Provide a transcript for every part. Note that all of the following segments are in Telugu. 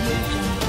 audio jungle.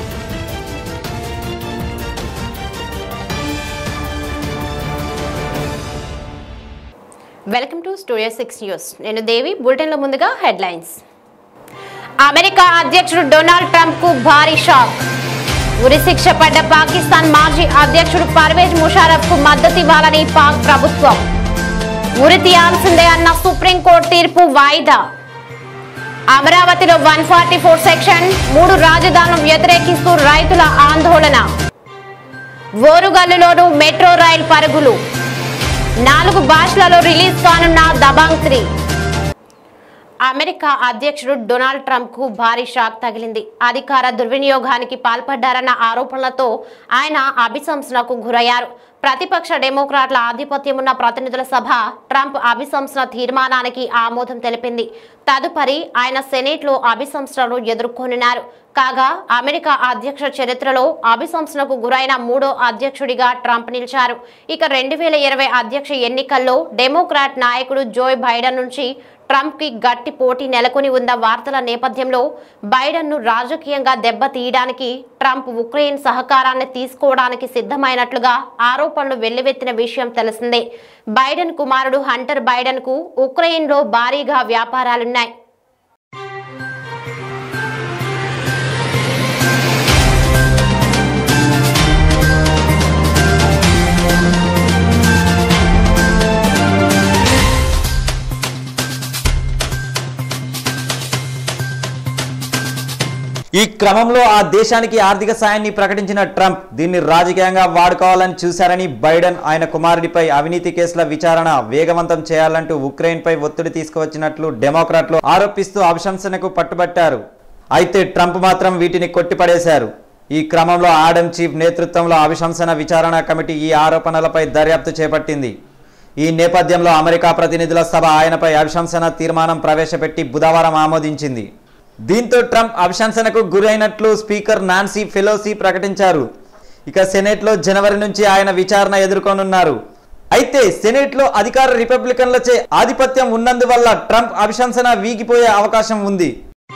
Welcome to studio six news నేను దేవి బులెటిన్లో ముందుగా హెడ్లైన్స్ అమెరికా అధ్యక్షుడు డొనాల్డ్ ట్రంప్ కు భారీ షాక్ ఉరిశిక్ష పడ్డ పాకిస్తాన్ మాజీ అధ్యక్షుడు పర్వేజ్ ముషారఫ్ కు మద్దతు ఇవ్వాలని పాక్ ప్రభుత్వం ఉరి తీయాల్సిందే అన్న సుప్రీంకోర్టు తీర్పు వాయిదా అమరావతిలో వన్ ఫార్టీ ఫోర్ సెక్షన్ మూడు రాజధానులను వ్యతిరేకిస్తూ రైతుల ఆందోళన ఓరుగల్లులోనూ మెట్రో రైల్ పరుగులు నాలుగు భాషలలో రిలీజ్ కానున్న దబాంగ్ త్రీ అమెరికా అధ్యక్షుడు డొనాల్డ్ ట్రంప్ కు భారీ షాక్ తగిలింది అధికార దుర్వినియోగానికి పాల్పడ్డారన్న ఆరోపణలతో ఆయన అభిశంసనకు గురయ్యారు ప్రతిపక్ష డెమోక్రాట్ల ఆధిపత్యం ఉన్న ప్రతినిధుల సభ ట్రంప్ అభిశంసన తీర్మానానికి ఆమోదం తెలిపింది తదుపరి ఆయన సెనేట్లో అభిశంసనను ఎదుర్కొనున్నారు కాగా అమెరికా అధ్యక్ష చరిత్రలో అభిశంసనకు గురైన మూడో అధ్యక్షుడిగా ట్రంప్ నిలిచారు ఇక రెండు వేల ఇరవై అధ్యక్ష ఎన్నికల్లో డెమోక్రాట్ నాయకుడు జోయ్ బైడెన్ నుంచి ట్రంప్ కి గట్టి పోటీ నెలకొని ఉన్న వార్తల నేపథ్యంలో బైడెన్ ను రాజకీయంగా దెబ్బతీయడానికి ట్రంప్ ఉక్రెయిన్ సహకారాన్ని తీసుకోవడానికి సిద్ధమైనట్లుగా ఆరోపణలు వెల్లువెత్తిన విషయం తెలిసిందే బైడెన్ కుమారుడు హంటర్ బైడెన్ కు ఉక్రెయిన్ లో భారీగా వ్యాపారాలున్నాయి ఈ క్రమంలో ఆ దేశానికి ఆర్థిక సాయాన్ని ప్రకటించిన ట్రంప్ దీన్ని రాజకీయంగా వాడుకోవాలని చూశారని బైడెన్ ఆయన కుమారుడిపై అవినీతి కేసుల విచారణ వేగవంతం చేయాలంటూ ఉక్రెయిన్పై ఒత్తిడి తీసుకువచ్చినట్లు డెమోక్రాట్లు ఆరోపిస్తూ అభిశంసనకు పట్టుబట్టారు అయితే ట్రంప్ మాత్రం వీటిని కొట్టిపడేశారు ఈ క్రమంలో ఆడమ్ చీఫ్ నేతృత్వంలో అభిశంసన విచారణ కమిటీ ఈ ఆరోపణలపై దర్యాప్తు చేపట్టింది ఈ నేపథ్యంలో అమెరికా ప్రతినిధుల సభ ఆయనపై అభిశంసన తీర్మానం ప్రవేశపెట్టి బుధవారం ఆమోదించింది దీంతో ట్రంప్ అభిశంసనకు గురైనట్లు స్పీకర్ నాన్సీ ఫెలోసీ ప్రకటించారు ఇక సెనెట్లో జనవరి నుంచి ఆయన విచారణ ఎదుర్కొనున్నారు అయితే సెనెట్లో అధికార రిపబ్లికన్లచే ఆధిపత్యం ఉన్నందువల్ల ట్రంప్ అభిశంసన వీగిపోయే అవకాశం ఉంది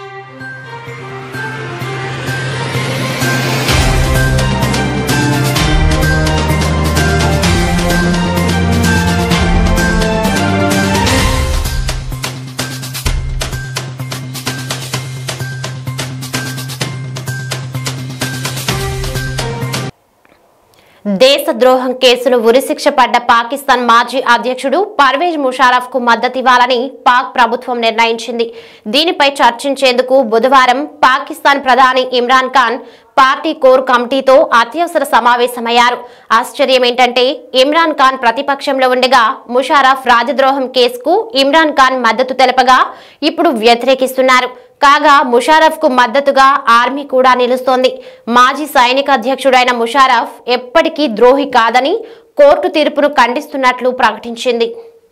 దేశద్రోహం కేసులో ఉరిశిక్ష పడ్డ పాకిస్తాన్ మాజీ అధ్యక్షుడు పర్వేజ్ ముషారఫ్ కు మద్దతివ్వాలని పాక్ ప్రభుత్వం నిర్ణయించింది దీనిపై చర్చించేందుకు బుధవారం పాకిస్తాన్ ప్రధాని ఇమ్రాన్ ఖాన్ పార్టీ కోర్ కమిటీతో అత్యవసర సమావేశమయ్యారు ఆశ్చర్యం ఏంటంటే ఇమ్రాన్ ఖాన్ ప్రతిపక్షంలో ఉండగా ముషారఫ్ రాజద్రోహం కేసుకు ఇమ్రాన్ ఖాన్ మద్దతు తెలపగా ఇప్పుడు వ్యతిరేకిస్తున్నారు కాగా ముషారఫ్ కు మద్దతుగా ఆర్మీ కూడా నిలుస్తోంది మాజీ సైనిక అధ్యక్షుడైన ముషారఫ్ ఎప్పటికీ ద్రోహి కాదని కోర్టు తీర్పును ఖండిస్తున్నట్లు ప్రకటించింది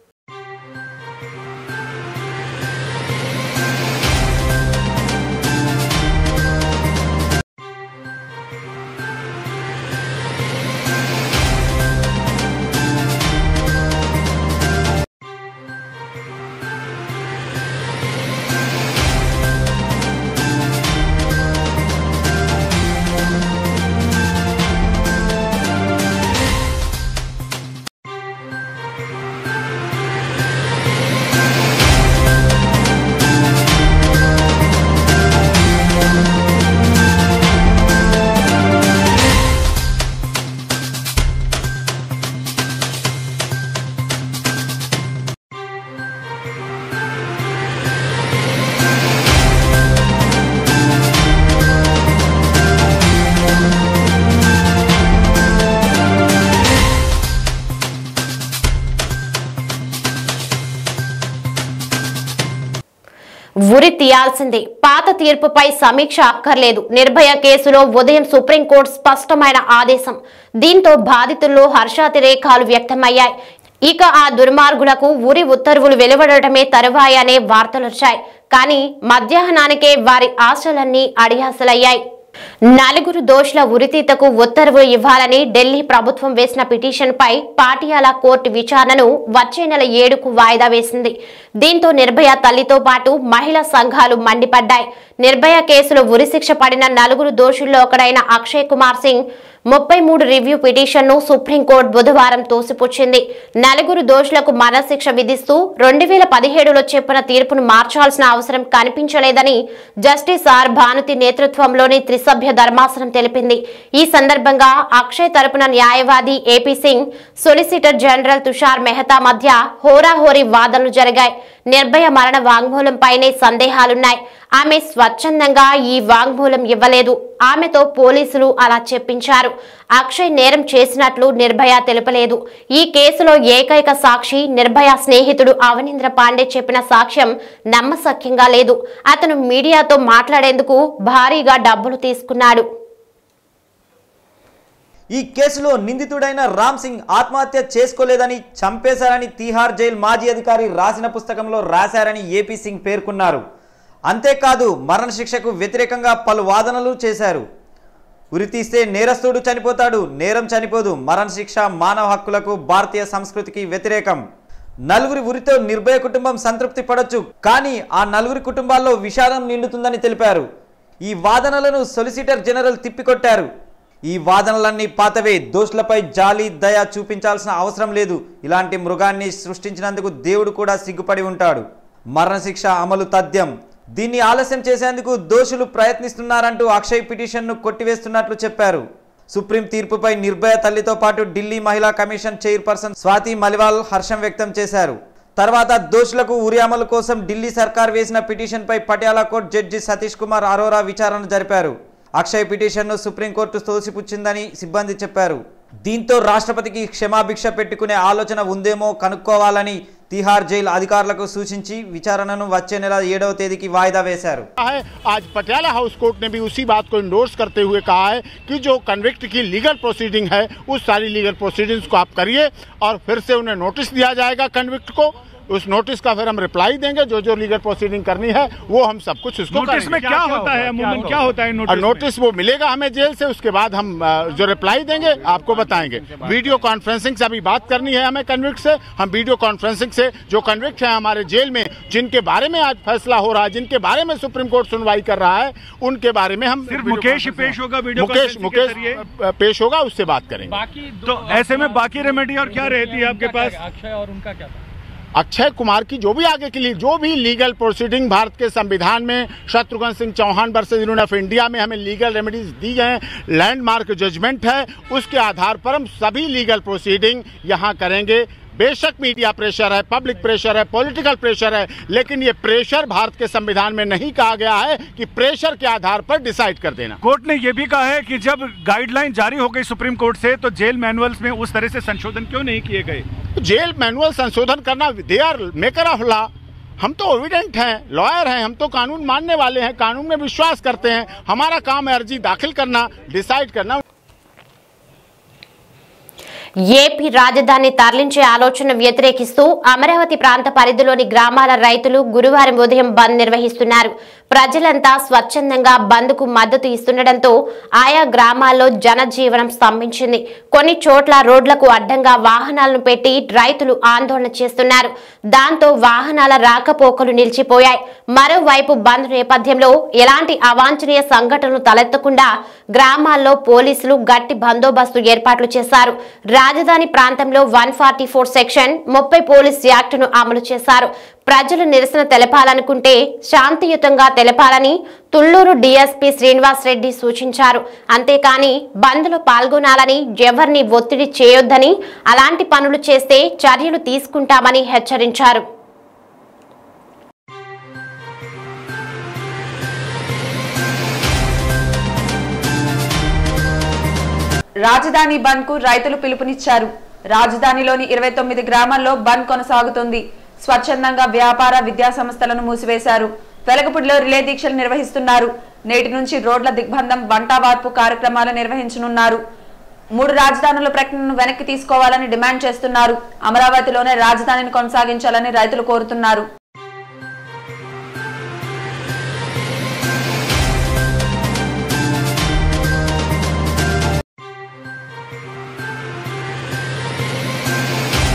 ఉరి తీయాల్సిందే పాత తీర్పుపై సమీక్ష అక్కర్లేదు నిర్భయ కేసులో ఉదయం సుప్రీంకోర్టు స్పష్టమైన ఆదేశం దీంతో బాధితుల్లో హర్షాతిరేకాలు వ్యక్తమయ్యాయి ఇక ఆ దుర్మార్గులకు ఉరి ఉత్తర్వులు వెలువడటమే తరువాయి అనే వార్తలొచ్చాయి కానీ మధ్యాహ్నానికే వారి ఆశలన్నీ అడియాసలయ్యాయి నలుగురు దోషుల ఉరితీతకు ఉత్తర్వు ఇవ్వాలని ఢిల్లీ ప్రభుత్వం వేసిన పిటిషన్పై పాటియాలా కోర్టు విచారణను వచ్చే నెల ఏడుకు వాయిదా వేసింది దీంతో నిర్భయ తల్లితో పాటు మహిళా సంఘాలు మండిపడ్డాయి నిర్భయ కేసులో ఉరిశిక్ష పడిన నలుగురు దోషుల్లో ఒకడైన అక్షయ్ కుమార్ సింగ్ ముప్పై మూడు రివ్యూ పిటిషన్ను సుప్రీంకోర్టు బుధవారం తోసిపుచ్చింది నలుగురు దోషులకు మరణశిక్ష విధిస్తూ రెండు వేల పదిహేడులో చెప్పిన తీర్పును మార్చాల్సిన అవసరం కనిపించలేదని జస్టిస్ ఆర్ భానుతి నేతృత్వంలోని త్రిసభ్య ధర్మాసనం తెలిపింది ఈ సందర్భంగా అక్షయ్ తరపున న్యాయవాది AP Singh solicitor general Tushar Mehta మధ్య హోరాహోరీ వాదనలు జరిగాయి నిర్భయ మరణ వాంగ్మూలంపైనే సందేహాలున్నాయి ఆమె స్వచ్ఛందంగా ఈ వాంగ్మూలం ఇవ్వలేదు ఆమెతో పోలీసులు అలా చెప్పించారు అక్షయ్ నేరం చేసినట్లు నిర్భయ తెలుపలేదు ఈ కేసులో ఏకైక సాక్షి నిర్భయ స్నేహితుడు అవనీంద్ర పాండే చెప్పిన సాక్ష్యం నమ్మశక్యంగా లేదు అతను మీడియాతో మాట్లాడేందుకు భారీగా డబ్బులు తీసుకున్నాడు ఈ కేసులో నిందితుడైన రామ్ సింగ్ ఆత్మహత్య చేసుకోలేదని చంపేశారని తీహార్ జైల్ మాజీ అధికారి రాసిన పుస్తకంలో రాశారని ఏపీ సింగ్ పేర్కొన్నారు అంతేకాదు మరణశిక్షకు వ్యతిరేకంగా పలు వాదనలు చేశారు ఉరి తీస్తే నేరస్తుడు చనిపోతాడు నేరం చనిపోదు మరణశిక్ష మానవ హక్కులకు భారతీయ సంస్కృతికి వ్యతిరేకం నలుగురి ఉరితో నిర్భయ కుటుంబం సంతృప్తి పడొచ్చు కానీ ఆ నలుగురి కుటుంబాల్లో విషాదం నిండుతుందని తెలిపారు ఈ వాదనలను సొలిసిటర్ జనరల్ తిప్పికొట్టారు ఈ వాదనలన్నీ పాతవే దోషులపై జాలి దయ చూపించాల్సిన అవసరం లేదు ఇలాంటి మృగాన్ని సృష్టించినందుకు దేవుడు కూడా సిగ్గుపడి ఉంటాడు మరణశిక్ష అమలు తథ్యం దీన్ని ఆలస్యం చేసేందుకు దోషులు ప్రయత్నిస్తున్నారంటూ అక్షయ్ పిటిషన్ను కొట్టివేస్తున్నట్లు చెప్పారు సుప్రీం తీర్పుపై నిర్భయ తల్లితో పాటు ఢిల్లీ మహిళా కమిషన్ చైర్పర్సన్ స్వాతి మలివాల్ హర్షం వ్యక్తం చేశారు తర్వాత దోషులకు ఉరి అమలు కోసం ఢిల్లీ సర్కార్ వేసిన పిటిషన్పై పటియాలా కోర్టు జడ్జి సతీష్ కుమార్ అరోరా విచారణ జరిపారు అక్షయ్ పిటిషన్ను సుప్రీంకోర్టు తోసిపుచ్చిందని సిబ్బంది చెప్పారు దీంతో రాష్ట్రపతికి క్షమాభిక్ష పెట్టుకునే ఆలోచన ఉందేమో కనుక్కోవాలని తిహార్ జైలు అధికారులకు సూచించి విచారణను వచ్చే నెల ఏడవ తేదీకి వాయిదా వేశారు है आज पटियाला हाउस कोर्ट ने भी उसी बात को इंडोर्स करते हुए कहा है कि जो कन्विक्ट की लीगल प्रोसीडिंग है उस सारी लीगल प्रोसीडिंग्स को आप करिए और फिर से उन्हें नोटिस दिया जाएगा कन्विक्ट को उस नोटिस का फिर हम रिप्लाई देंगे जो जो लीगल प्रोसीडिंग करनी है वो हम सब कुछ उसको नोटिस में करेंगे। क्या होता है अमूमन क्या होता है और नोटिस में? नोटिस वो मिलेगा हमें जेल से उसके बाद हम अ, जो रिप्लाई देंगे आपको बताएंगे वीडियो कॉन्फ्रेंसिंग से अभी बात करनी है हमें कन्विक्ट से हम वीडियो कॉन्फ्रेंसिंग से जो कन्विक्ट है हमारे जेल में जिनके बारे में आज फैसला हो रहा है जिनके बारे में सुप्रीम कोर्ट सुनवाई कर रहा है उनके बारे में हम सिर्फ वीडियो मुकेश ही कॉन्फ्रेंसिंग- पेश होगा वीडियो मुकेश कॉन्फ्रेंसिंग के मुकेश जरिए? अ, पेश होगा उससे बात करेंगे बाकी तो ऐसे में बाकी रेमेडी और क्या रहती है आपके पास अक्षय और उनका क्या था अक्षय कुमार की जो भी आगे के लिए जो भी लीगल प्रोसीडिंग भारत के संविधान में Shatrughan Singh Chauhan versus union of India में हमें लीगल रेमेडीज दी गए हैं लैंडमार्क जजमेंट है उसके आधार पर हम सभी लीगल प्रोसीडिंग यहाँ करेंगे बेशक मीडिया प्रेशर है पब्लिक प्रेशर है पॉलिटिकल प्रेशर है लेकिन ये प्रेशर भारत के संविधान में नहीं कहा गया है कि प्रेशर के आधार पर डिसाइड कर देना कोर्ट ने यह भी कहा है कि जब गाइडलाइन जारी हो गई सुप्रीम कोर्ट से तो जेल मैनुअल्स में उस तरह से संशोधन क्यों नहीं किए गए जेल मैनुअल संशोधन करना they are maker of law हम तो एविडेंट हैं लॉयर हैं हम तो कानून मानने वाले हैं कानून में विश्वास करते हैं हमारा काम है अर्जी दाखिल करना डिसाइड करना ఏపీ రాజధాని తరలించే ఆలోచన వ్యతిరేకిస్తూ అమరావతి ప్రాంత పరిధిలోని గ్రామాల రైతులు గురువారం ఉదయం బంద్ నిర్వహిస్తున్నారు ప్రజలంతా స్వచ్ఛందంగా బంద్కు మద్దతు ఇస్తుండటంతో ఆయా గ్రామాల్లో జనజీవనం స్తంభించింది కొన్ని చోట్ల రోడ్లకు అడ్డంగా వాహనాలను పెట్టి రైతులు ఆందోళన చేస్తున్నారు దాంతో వాహనాల రాకపోకలు నిలిచిపోయాయి మరోవైపు బంద్ నేపథ్యంలో ఎలాంటి అవాంఛనీయ సంఘటనలు తలెత్తకుండా గ్రామాల్లో పోలీసులు గట్టి బందోబస్తు ఏర్పాట్లు చేశారు రాజధాని ప్రాంతంలో వన్ ఫార్టీ ఫోర్ సెక్షన్ ముప్పై పోలీస్ యాక్టును అమలు చేశారు ప్రజలు నిరసన తెలపాలనుకుంటే శాంతియుతంగా తెలపాలని తుళ్లూరు డీఎస్పీ శ్రీనివాస్ రెడ్డి సూచించారు అంతేకాని బంద్లో పాల్గొనాలని ఎవరిని ఒత్తిడి చేయొద్దని అలాంటి పనులు చేస్తే చర్యలు తీసుకుంటామని హెచ్చరించారు రాజధాని బంద్ కు రైతులు పిలుపునిచ్చారు రాజధానిలోని ఇరవై తొమ్మిది గ్రామాల్లో బంద్ కొనసాగుతుంది స్వచ్ఛందంగా వ్యాపార విద్యా సంస్థలను మూసివేశారు వెలగపూడిలో రిలే దీక్షలు నిర్వహిస్తున్నారు నేటి నుంచి రోడ్ల దిగ్బంధం వంట వార్పు కార్యక్రమాలు నిర్వహించనున్నారు మూడు రాజధానుల ప్రకటనను వెనక్కి తీసుకోవాలని డిమాండ్ చేస్తున్నారు అమరావతిలోనే రాజధానిని కొనసాగించాలని రైతులు కోరుతున్నారు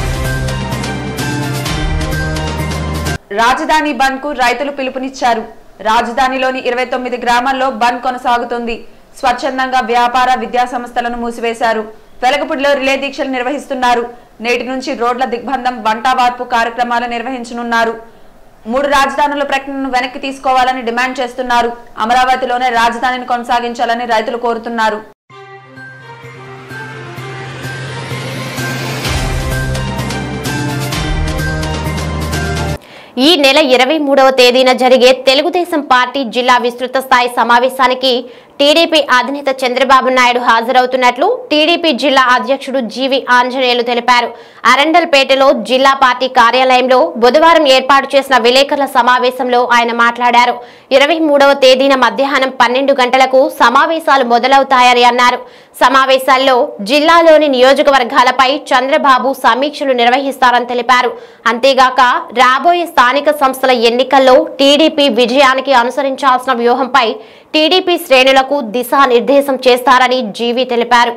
రాజధాని బంద్ కు రైతులు పిలుపునిచ్చారు రాజధానిలోని ఇరవై తొమ్మిది గ్రామాల్లో బంద్ కొనసాగుతుంది స్వచ్ఛందంగా వ్యాపార విద్యా సంస్థలను మూసివేశారు వెలగపూడిలో రిలే దీక్షలు నిర్వహిస్తున్నారు నేటి నుంచి రోడ్ల దిగ్బంధం వంట వార్పు కార్యక్రమాలు నిర్వహించనున్నారు మూడు రాజధానుల ప్రకటనను వెనక్కి తీసుకోవాలని డిమాండ్ చేస్తున్నారు అమరావతిలోనే రాజధానిని కొనసాగించాలని రైతులు కోరుతున్నారు ఈ నెల ఇరవై మూడవ తేదీన జరిగే తెలుగుదేశం పార్టీ జిల్లా విస్తృత స్థాయి సమావేశానికి టీడీపీ అధినేత చంద్రబాబు నాయుడు హాజరవుతున్నట్లు టీడీపీ జిల్లా అధ్యక్షుడు జీవి ఆంజనేయులు తెలిపారు అరండల్పేటలో జిల్లా పార్టీ కార్యాలయంలో బుధవారం ఏర్పాటు చేసిన విలేకరుల సమావేశంలో ఆయన మాట్లాడారు ఇరవై మూడవ తేదీన మధ్యాహ్నం పన్నెండు గంటలకు సమావేశాలు మొదలవుతాయని అన్నారు సమావేశాల్లో జిల్లాలోని నియోజకవర్గాలపై చంద్రబాబు సమీక్షలు నిర్వహిస్తారని తెలిపారు అంతేగాక రాబోయే స్థానిక సంస్థల ఎన్నికల్లో టీడీపీ విజయానికి అనుసరించాల్సిన వ్యూహంపై టీడీపీ శ్రేణులకు దిశానిర్దేశం చేస్తారని జీవి తెలిపారు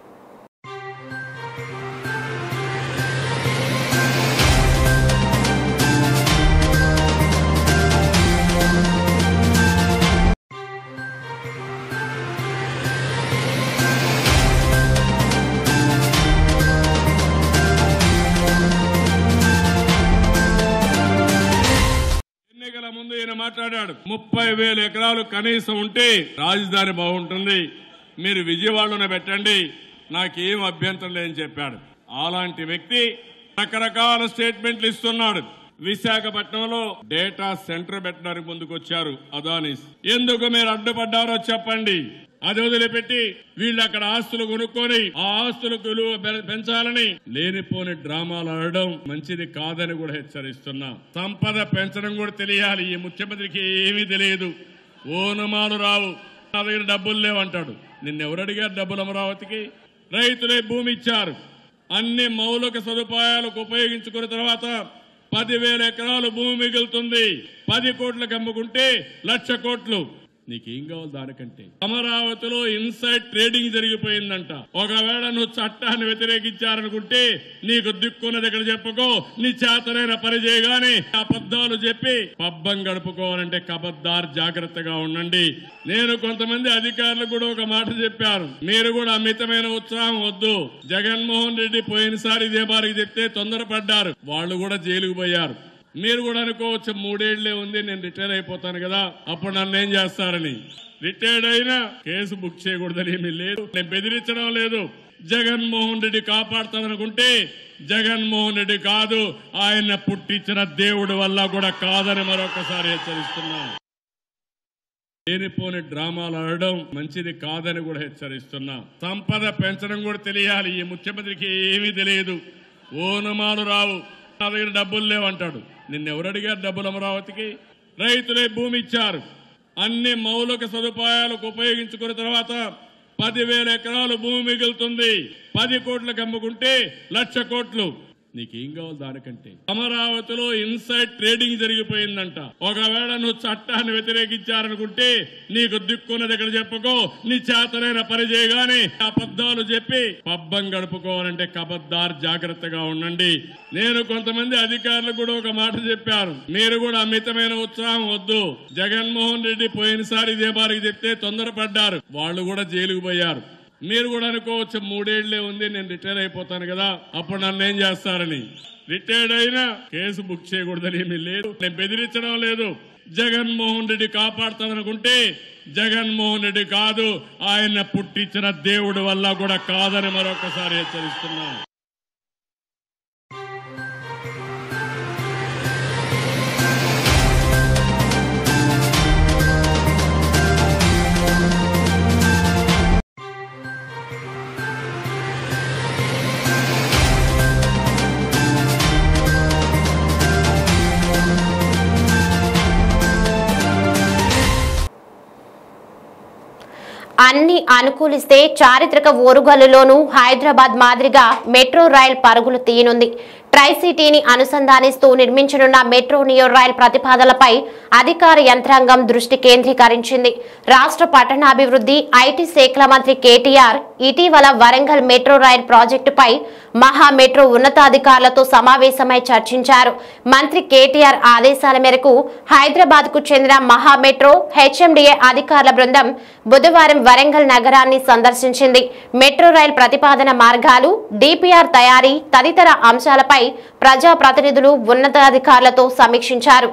ఎన్నికల ముందు ఈయన మాట్లాడాడు ముప్పై వేల ఎకరాలు కనీసం ఉంటే రాజధాని బాగుంటుంది మీరు విజయవాడలోనే పెట్టండి నాకేం అభ్యంతరం లేదని చెప్పాడు అలాంటి వ్యక్తి రకరకాల స్టేట్మెంట్లు ఇస్తున్నాడు విశాఖపట్నంలో డేటా సెంటర్ పెట్టడానికి ముందుకొచ్చారు అదానిస్ ఎందుకు మీరు అడ్డుపడ్డారో చెప్పండి అది వదిలిపెట్టి వీళ్ళు అక్కడ ఆస్తులు కొనుక్కొని ఆ ఆస్తులకు విలువ పె- పెంచాలని లేనిపోని డ్రామాలు ఆడడం మంచిది కాదని కూడా హెచ్చరిస్తున్నా సంపద పెంచడం కూడా తెలియాలి ఈ ముఖ్యమంత్రికి ఏమీ తెలియదు ఓనమాలు రావు నా దగ్గర డబ్బులు లేవంటాడు నిన్నెవరు అడిగారు డబ్బులు అమరావతికి రైతులే భూమి ఇచ్చారు అన్ని మౌలిక సదుపాయాలకు ఉపయోగించుకున్న తర్వాత పదివేల ఎకరాలు భూమి మిగులుతుంది పది కోట్లకు అమ్ముకుంటే లక్ష కోట్లు నీకేం కావాలి దానికంటే అమరావతిలో ఇన్సైడ్ ట్రేడింగ్ జరిగిపోయిందంట ఒకవేళ నువ్వు చట్టాన్ని వ్యతిరేకించారనుకుంటే నీకు దిక్కున్నది ఇక్కడ చెప్పుకో నీ చేతనైన పని చేయగానే అబద్ధాలు చెప్పి పబ్బం గడుపుకోవాలంటే కబద్దార్ జాగ్రత్తగా ఉండండి నేను కొంతమంది అధికారులు కూడా ఒక మాట చెప్పాను మీరు కూడా అమితమైన ఉత్సాహం వద్దు జగన్మోహన్ రెడ్డి పోయినసారి ఇదే బారికి చెప్తే తొందరపడ్డారు వాళ్ళు కూడా జైలుకు పోయారు మీరు కూడా అనుకోవచ్చు మూడేళ్లే ఉంది నేను రిటైర్ అయిపోతాను కదా అప్పుడు నన్ను ఏం చేస్తారని రిటైర్డ్ అయినా కేసు బుక్ చేయకూడదని ఏమీ లేదు నేను బెదిరించడం లేదు జగన్మోహన్ రెడ్డి కాపాడుతాదనుకుంటే జగన్మోహన్ రెడ్డి కాదు ఆయన పుట్టించిన దేవుడి వల్ల కూడా కాదని మరొకసారి హెచ్చరిస్తున్నా లేనిపోని డ్రామాలు ఆడడం మంచిది కాదని కూడా హెచ్చరిస్తున్నా సంపద పెంచడం కూడా తెలియాలి ఈ ముఖ్యమంత్రికి ఏమీ తెలియదు ఓనమాలు రావు నా దగ్గర డబ్బులు లేవంటాడు నిన్నెవరు అడిగారు డబ్బులు అమరావతికి రైతులే భూమి ఇచ్చారు అన్ని మౌలిక సదుపాయాలకు ఉపయోగించుకున్న తర్వాత పదివేల ఎకరాలు భూమి మిగులుతుంది పది కోట్లకు అమ్ముకుంటే లక్ష కోట్లు నీకేం కావాలి దానికంటే అమరావతిలో ఇన్సైడ్ ట్రేడింగ్ జరిగిపోయిందంట ఒకవేళ నువ్వు చట్టాన్ని వ్యతిరేకించారనుకుంటే నీకు దిక్కున్నది ఇక్కడ చెప్పుకో నీ చేతనైన పని చేయగానే అబద్ధాలు చెప్పి పబ్బం గడుపుకోవాలంటే కబద్దార్ జాగ్రత్తగా ఉండండి నేను కొంతమంది అధికారులు కూడా ఒక మాట చెప్పాను మీరు కూడా అమితమైన ఉత్సాహం వద్దు జగన్మోహన్ రెడ్డి పోయినసారి ఇదే బారికి చెప్తే తొందరపడ్డారు వాళ్ళు కూడా జైలుకు పోయారు మీరు కూడా అనుకోవచ్చు మూడేళ్లే ఉంది నేను రిటైర్ అయిపోతాను కదా అప్పుడు నన్ను ఏం చేస్తారని రిటైర్డ్ అయినా కేసు బుక్ చేయకూడదని ఏమీ లేదు నేను బెదిరించడం లేదు జగన్మోహన్ రెడ్డి కాపాడుతాదనుకుంటే జగన్మోహన్ రెడ్డి కాదు ఆయన పుట్టించిన దేవుడి వల్ల కూడా కాదని మరొకసారి హెచ్చరిస్తున్నా అన్ని అనుకూలిస్తే చారిత్రక ఓరుగల్లులోనూ హైదరాబాద్ మాదిరిగా మెట్రో రైల్ పరుగులు తీయనుంది ట్రై సిటీని అనుసంధానిస్తూ నిర్మించనున్న మెట్రో నియో రైల్ ప్రతిపాదనలపై అధికార యంత్రాంగం దృష్టి కేంద్రీకరించింది రాష్ట్ర పట్టణాభివృద్ధి ఐటీ శాఖల మంత్రి కేటీఆర్ ఇటీవల వరంగల్ మెట్రో రైల్ ప్రాజెక్టుపై మహా మెట్రో ఉన్నతాధికారులతో సమావేశమై చర్చించారు మంత్రి కేటీఆర్ ఆదేశాల మేరకు హైదరాబాద్ కు చెందిన మహా మెట్రో హెచ్ఎండిఏ అధికారుల బృందం బుధవారం వరంగల్ నగరాన్ని సందర్శించింది మెట్రో రైల్ ప్రతిపాదన మార్గాలు డిపిఆర్ తయారీ తదితర అంశాలపై ప్రజాప్రతినిధులు ఉన్నతాధికారులతో సమీక్షించారు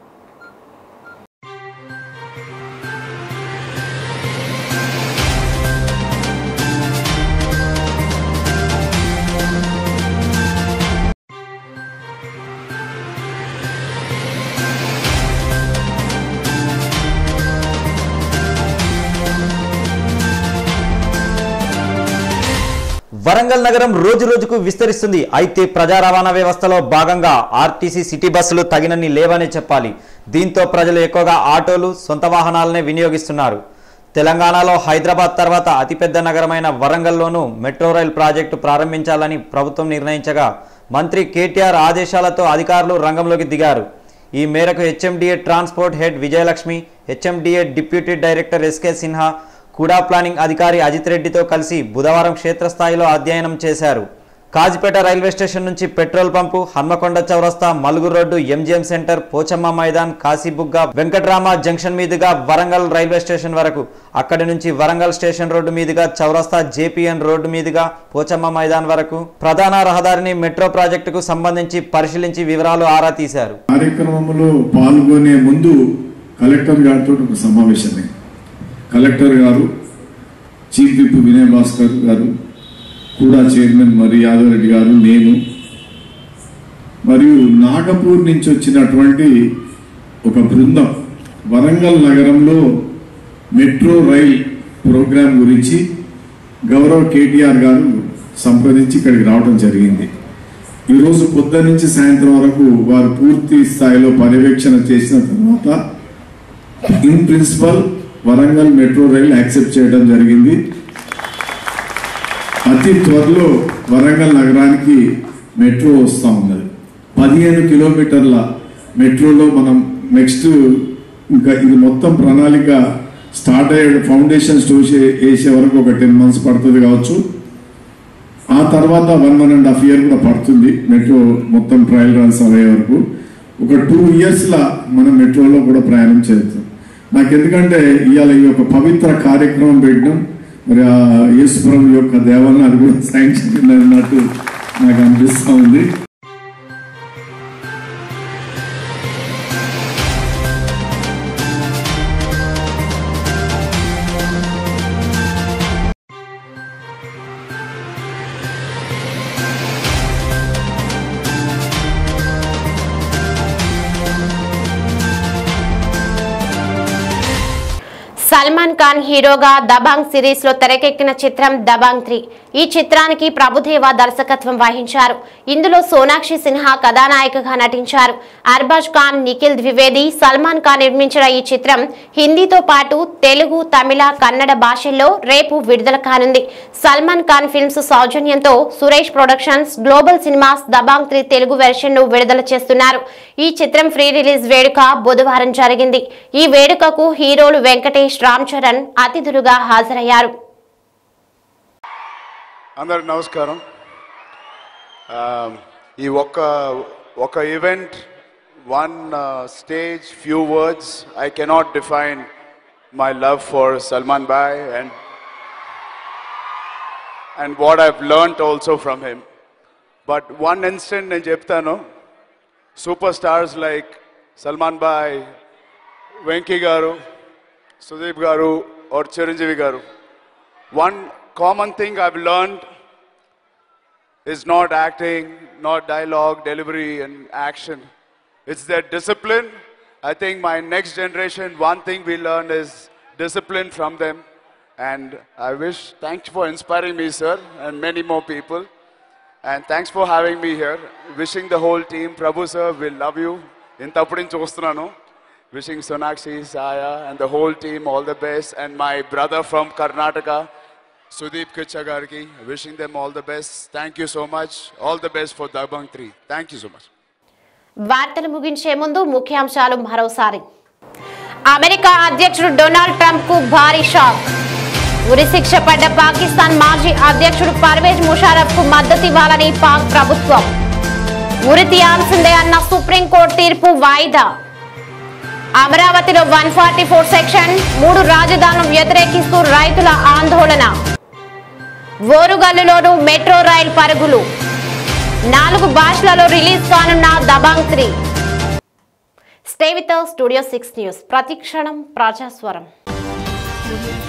వరంగల్ నగరం రోజు రోజుకు విస్తరిస్తుంది అయితే ప్రజా రవాణా వ్యవస్థలో భాగంగా ఆర్టీసీ సిటీ బస్సులు తగినన్ని లేవనే చెప్పాలి దీంతో ప్రజలు ఎక్కువగా ఆటోలు సొంత వాహనాలనే వినియోగిస్తున్నారు తెలంగాణలో హైదరాబాద్ తర్వాత అతిపెద్ద నగరమైన వరంగల్లోనూ మెట్రో రైల్ ప్రాజెక్టు ప్రారంభించాలని ప్రభుత్వం నిర్ణయించగా మంత్రి కేటీఆర్ ఆదేశాలతో అధికారులు రంగంలోకి దిగారు ఈ మేరకు HMDA transport head Vijayalakshmi HMDA deputy director SK Sinha కుడా ప్లానింగ్ అధికారి అజిత్ రెడ్డితో కలిసి బుధవారం క్షేత్రస్థాయిలో అధ్యయనం చేశారు కాజిపేట రైల్వే స్టేషన్ నుంచి పెట్రోల్ పంపు హన్మకొండ చౌరస్తా Mulugu road MGM centre Pochamma Maidan Kasibugga Venkatrama junction మీదుగా వరంగల్ రైల్వే స్టేషన్ వరకు అక్కడి నుంచి వరంగల్ స్టేషన్ రోడ్డు మీదుగా చౌరస్తా జేపీఎన్ రోడ్డు మీదుగా పోచమ్మ మైదాన్ వరకు ప్రధాన రహదారిని మెట్రో ప్రాజెక్టుకు సంబంధించి పరిశీలించి వివరాలు ఆరా తీశారు కార్యక్రమంలో పాల్గొనే ముందు కలెక్టర్ గారితో ఒక సమావేశమే కలెక్టర్ గారు చీఫ్ విప్ వినయ్ భాస్కర్ గారు కూడా చైర్మన్ మరి యాదవ్ రెడ్డి గారు నేను మరియు నాగపూర్ నుంచి వచ్చినటువంటి ఒక బృందం వరంగల్ నగరంలో మెట్రో రైల్ ప్రోగ్రాం గురించి గౌరవ కేటీఆర్ గారు సంప్రదించి ఇక్కడికి రావడం జరిగింది ఈరోజు పొద్దు నుంచి సాయంత్రం వరకు వారు పూర్తి స్థాయిలో పర్యవేక్షణ చేసిన తర్వాత in principle Warangal metro rail accept చేయడం జరిగింది అతి త్వరలో వరంగల్ నగరానికి మెట్రో వస్తూ ఉన్నది పదిహేను కిలోమీటర్ల మెట్రోలో మనం నెక్స్ట్ ఇంకా ఇది మొత్తం ప్రణాళిక స్టార్ట్ అయ్యే ఫౌండేషన్ స్టోర్ వేసే వరకు ఒక టెన్ మంత్స్ పడుతుంది కావచ్చు ఆ తర్వాత one one and half year కూడా పడుతుంది మెట్రో మొత్తం ట్రయల్ రన్స్ అయ్యే వరకు ఒక టూ ఇయర్స్లా మనం మెట్రోలో కూడా ప్రయాణం చేస్తాం నాకు ఎందుకంటే ఇవాళ ఈ యొక్క పవిత్ర కార్యక్రమం పెట్టడం మరి ఆ యేసుప్రభు యొక్క దేవాలయం అది కూడా శాంక్షన్ అన్నట్టు నాకు అనిపిస్తూ ఉంది సల్మాన్ ఖాన్ హీరోగా దబాంగ్ సిరీస్ లో తెరకెక్కిన చిత్రం దబాంగ్ త్రీ ఈ చిత్రానికి ప్రభుదేవ దర్శకత్వం వహించారు ఇందులో సోనాక్షి సిన్హా కథానాయికగా నటించారు అర్బాజ్ ఖాన్ నిఖిల్ ద్వివేది సల్మాన్ ఖాన్ నిర్మించిన ఈ చిత్రం హిందీతో పాటు తెలుగు తమిళ కన్నడ భాషల్లో రేపు విడుదల కానుంది సల్మాన్ ఖాన్ ఫిల్మ్స్ సౌజన్యంతో Suresh productions global cinemas Dabangg three Telugu version ను విడుదల చేస్తున్నారు ఈ చిత్రం ఫ్రీ రిలీజ్ వేడుక బుధవారం జరిగింది ఈ వేడుకకు హీరోలు వెంకటేష్ రామ్ చరణ్ అతిథులుగా హాజరయ్యారు అందరికి నమస్కారం ఆ, ఈ ఒక్క ఒక event one stage few words I cannot define my love for Salman bhai and and what I've learnt also from him but one instant నేను చెప్తాను super stars like Salman bhai Venky garu Sudeep గారు or చిరంజీవి గారు one common thing I've learned is not acting, not dialogue, delivery, and action. It's their discipline. I think my next generation, one thing we learn is discipline from them. And I wish, thanks for inspiring me, sir, and many more people. And thanks for having me here. Wishing the whole team, Prabhu sir, we love you. ఇంతప్పుడు నుంచి చూస్తున్నాను wishing Sonakshi Sinha and the whole team all the best and my brother from Karnataka Sudeep Kichagarki, wishing them all the best. Thank you so much. All the best for Dabang 3. Thank you so much. వార్తలు ముగించే ముందు ముఖ్యాంశాలు మరోసారి అమెరికా అధ్యక్షుడు డొనాల్డ్ ట్రంప్ కు భారీ షాక్ ఉరి శిక్ష పడ్డ పాకిస్తాన్ మాజీ అధ్యక్షుడు పర్వేజ్ ముషారఫ్ కు మద్దతు ఇవ్వాలని పాక్ ప్రభుత్వం ఉరి తీయాల్సిందే అన్న సుప్రీంకోర్టు తీర్పు వాయిదా అమరావతిలో వన్ ఫార్టీ ఫోర్ సెక్షన్ మూడు రాజధానులను వ్యతిరేకిస్తూ రైతుల ఆందోళన ఓరుగల్లులోనూ మెట్రో రైల్ పరుగులు నాలుగు భాషలలో రిలీజ్ కానున్న Dabangg three stay with studio six news ప్రతిక్షణం ప్రజాస్వరం